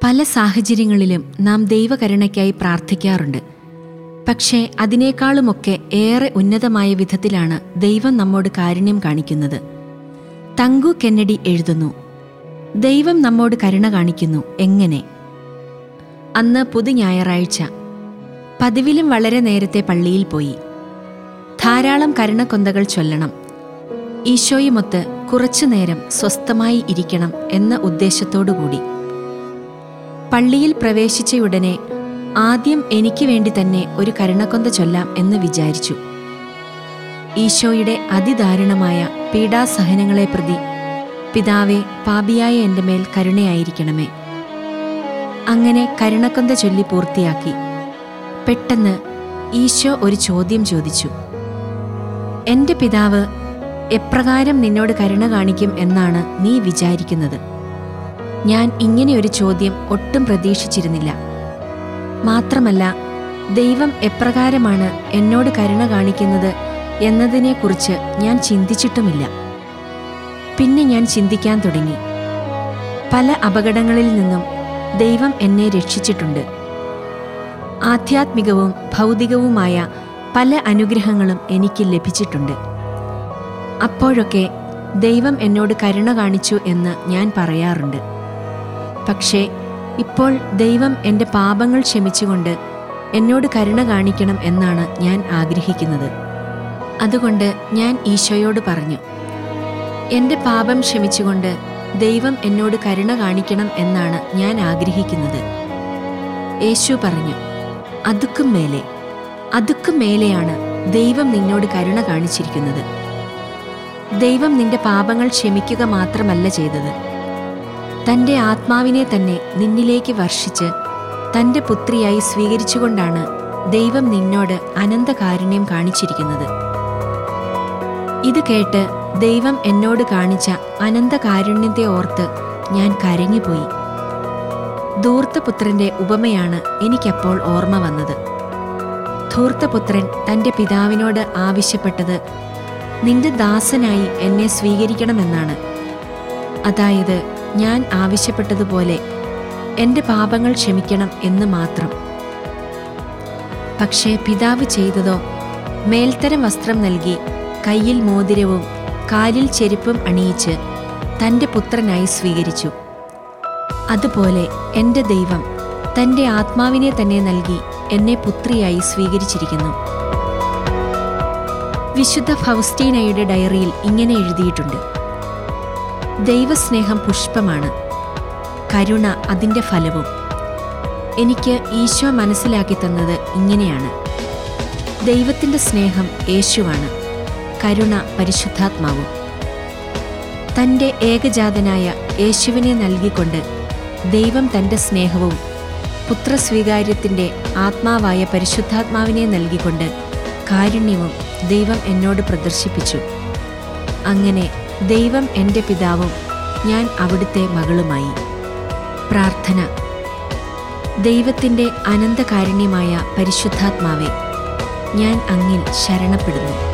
പല സാഹചര്യങ്ങളിലും നാം ദൈവകരുണയ്ക്കായി പ്രാർത്ഥിക്കാറുണ്ട് പക്ഷേ അതിനേക്കാളുമൊക്കെ ഏറെ ഉന്നതമായ വിധത്തിലാണ് ദൈവം നമ്മോട് കാരുണ്യം കാണിക്കുന്നത് തങ്കു കെന്നഡി എഴുതുന്നു ദൈവം നമ്മോട് കരുണ കാണിക്കുന്നു എങ്ങനെ അന്ന് പുതു ഞായറാഴ്ച പതിവിലും വളരെ നേരത്തെ പള്ളിയിൽ പോയി ധാരാളം കരുണക്കൊന്തകൾ ചൊല്ലണം ഈശോയുമൊത്ത് കുറച്ചുനേരം സ്വസ്ഥമായി ഇരിക്കണം എന്ന ഉദ്ദേശത്തോടുകൂടി പള്ളിയിൽ പ്രവേശിച്ചയുടനെ ആദ്യം എനിക്ക് വേണ്ടി തന്നെ ഒരു കരുണക്കൊന്ത ചൊല്ലാം എന്ന് വിചാരിച്ചു ഈശോയുടെ അതിദാരുണമായ പീഡാസഹനങ്ങളെ പ്രതി പിതാവെ പാപിയായ എൻ്റെ മേൽ കരുണയായിരിക്കണമേ അങ്ങനെ കരുണക്കൊന്ത ചൊല്ലി പൂർത്തിയാക്കി പെട്ടെന്ന് ഈശോ ഒരു ചോദ്യം ചോദിച്ചു എൻ്റെ പിതാവ് എപ്രകാരം നിന്നോട് കരുണ കാണിക്കും എന്നാണ് നീ വിചാരിക്കുന്നത് ഞാൻ ഇങ്ങനെ ഒരു ചോദ്യം ഒട്ടും പ്രതീക്ഷിച്ചിരുന്നില്ല മാത്രമല്ല ദൈവം എപ്രകാരമാണ് എന്നോട് കരുണ കാണിക്കുന്നത് എന്നതിനെക്കുറിച്ച് ഞാൻ ചിന്തിച്ചിട്ടുമില്ല പിന്നെ ഞാൻ ചിന്തിക്കാൻ തുടങ്ങി പല അപകടങ്ങളിൽ നിന്നും ദൈവം എന്നെ രക്ഷിച്ചിട്ടുണ്ട് ആധ്യാത്മികവും ഭൗതികവുമായ പല അനുഗ്രഹങ്ങളും എനിക്ക് ലഭിച്ചിട്ടുണ്ട് അപ്പോഴൊക്കെ ദൈവം എന്നോട് കരുണ കാണിച്ചു എന്ന് ഞാൻ പറയാറുണ്ട് പക്ഷേ ഇപ്പോൾ ദൈവം എൻ്റെ പാപങ്ങൾ ക്ഷമിച്ചുകൊണ്ട് എന്നോട് കരുണ കാണിക്കണം എന്നാണ് ഞാൻ ആഗ്രഹിക്കുന്നത് അതുകൊണ്ട് ഞാൻ ഈശോയോട് പറഞ്ഞു എൻ്റെ പാപം ക്ഷമിച്ചുകൊണ്ട് ദൈവം എന്നോട് കരുണ കാണിക്കണം എന്നാണ് ഞാൻ ആഗ്രഹിക്കുന്നത് യേശു പറഞ്ഞു അതുക്കും മേലെ അതുക്കും മേലെയാണ് ദൈവം നിന്നോട് കരുണ കാണിച്ചിരിക്കുന്നത് ദൈവം നിന്റെ പാപങ്ങൾ ക്ഷമിക്കുക മാത്രമല്ല ചെയ്തത് തൻ്റെ ആത്മാവിനെ തന്നെ നിന്നിലേക്ക് വർഷിച്ച് തൻ്റെ പുത്രിയായി സ്വീകരിച്ചുകൊണ്ടാണ് ദൈവം നിന്നോട് അനന്തകാരുണ്യം കാണിച്ചിരിക്കുന്നത് ഇത് കേട്ട് ദൈവം എന്നോട് കാണിച്ച അനന്തകാരുണ്യത്തെ ഓർത്ത് ഞാൻ കരഞ്ഞുപോയി ധൂർത്തപുത്രന്റെ ഉപമയാണ് എനിക്കപ്പോൾ ഓർമ്മ വന്നത് ധൂർത്തപുത്രൻ തൻ്റെ പിതാവിനോട് ആവശ്യപ്പെട്ടത് നിന്റെ ദാസനായി എന്നെ സ്വീകരിക്കണമെന്നാണ് അതായത് ഞാൻ ആവശ്യപ്പെട്ടതുപോലെ എൻ്റെ പാപങ്ങൾ ക്ഷമിക്കണം എന്ന് മാത്രം പക്ഷേ പിതാവ് ചെയ്തതോ മേൽത്തരം വസ്ത്രം നൽകി കയ്യിൽ മോതിരവും കാലിൽ ചെരുപ്പും അണിയിച്ച് തൻ്റെ പുത്രനായി സ്വീകരിച്ചു അതുപോലെ എൻ്റെ ദൈവം തൻ്റെ ആത്മാവിനെ തന്നെ നൽകി എന്നെ പുത്രിയായി സ്വീകരിച്ചിരിക്കുന്നു വിശുദ്ധ ഫൗസ്റ്റീനയുടെ ഡയറിയിൽ ഇങ്ങനെ എഴുതിയിട്ടുണ്ട് ദൈവസ്നേഹം പുഷ്പമാണ് കരുണ അതിൻ്റെ ഫലവും എനിക്ക് ഈശോ മനസ്സിലാക്കി തന്നത് ഇങ്ങനെയാണ് ദൈവത്തിൻ്റെ സ്നേഹം യേശുവാണ് കരുണ പരിശുദ്ധാത്മാവും തൻ്റെ ഏകജാതനായ യേശുവിനെ നൽകിക്കൊണ്ട് ദൈവം തൻ്റെ സ്നേഹവും പുത്രസ്വീകാര്യത്തിൻ്റെ ആത്മാവായ പരിശുദ്ധാത്മാവിനെ നൽകിക്കൊണ്ട് കാരുണ്യവും ദൈവം എന്നോട് പ്രദർശിപ്പിച്ചു അങ്ങനെ ദൈവം എൻ്റെ പിതാവും ഞാൻ അവിടുത്തെ മകളുമായി പ്രാർത്ഥന ദൈവത്തിൻ്റെ അനന്തകാരുണ്യമായ പരിശുദ്ധാത്മാവെ ഞാൻ അങ്ങിൽ ശരണപ്പെടുന്നു